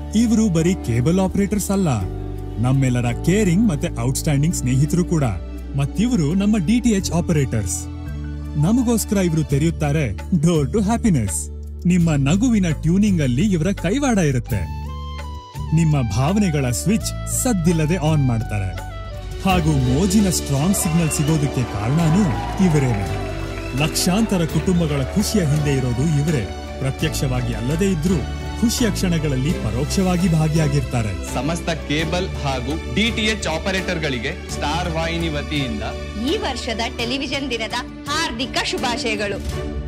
ಇವರು ಬರೀ cable operators ಅಲ್ಲ ನಮ್ಮೆಲ್ಲರ ಕೇರಿಂಗ್ ಮತ್ತೆ ಔಟ್ಸ್ಟ್ಯಾಂಡಿಂಗ್ ಸ್ನೇಹಿತರು ಕೂಡ ಮತ್ತಿವರು ನಮ್ಮ ಡಿಟಿಎಚ್ ಆಪರೇಟರ್ಸ್ ನಮಗೋಸ್ಕರ ಇವರು ತೆರೆಯುತ್ತಾರೆ ಡೋರ್ ಟು ಹ್ಯಾಪಿನೆಸ್ ನಿಮ್ಮ ನಗುವಿನ ಟ್ಯೂನಿಂಗ್ ಅಲ್ಲಿ ಇವರ ಕೈವಾಡ ಇರುತ್ತೆ ನಿಮ್ಮ ಭಾವನೆಗಳ ಸ್ವಿಚ್ ಸದ್ದಿಲ್ಲದೆ ಆನ್ ಮಾಡ್ತಾರೆ ಹಾಗೂ ಮೋಜಿನ ಸ್ಟ್ರಾಂಗ್ ಸಿಗ್ನಲ್ ಸಿಗೋದಕ್ಕೆ ಕಾರಣನೂ ಇವರೇನೆ ಲಕ್ಷಾಂತರ ಕುಟುಂಬಗಳ ಖುಷಿಯ ಹಿಂದೆ ಇರೋದು ಇವರೇ ಪ್ರತ್ಯಕ್ಷವಾಗಿ ಅಲ್ಲದೇ ಇದ್ರೂ ಖುಷಿಯ ಕ್ಷಣಗಳಲ್ಲಿ ಪರೋಕ್ಷವಾಗಿ ಭಾಗಿಯಾಗಿರ್ತಾರೆ ಸಮಸ್ತ ಕೇಬಲ್ ಹಾಗೂ ಡಿಟಿಎಚ್ ಆಪರೇಟರ್ಗಳಿಗೆ ಸ್ಟಾರ್ ವಾಹಿನಿ ವತಿಯಿಂದ ಈ ವರ್ಷದ ಟೆಲಿವಿಷನ್ ದಿನದ ಹಾರ್ದಿಕ ಶುಭಾಶಯಗಳು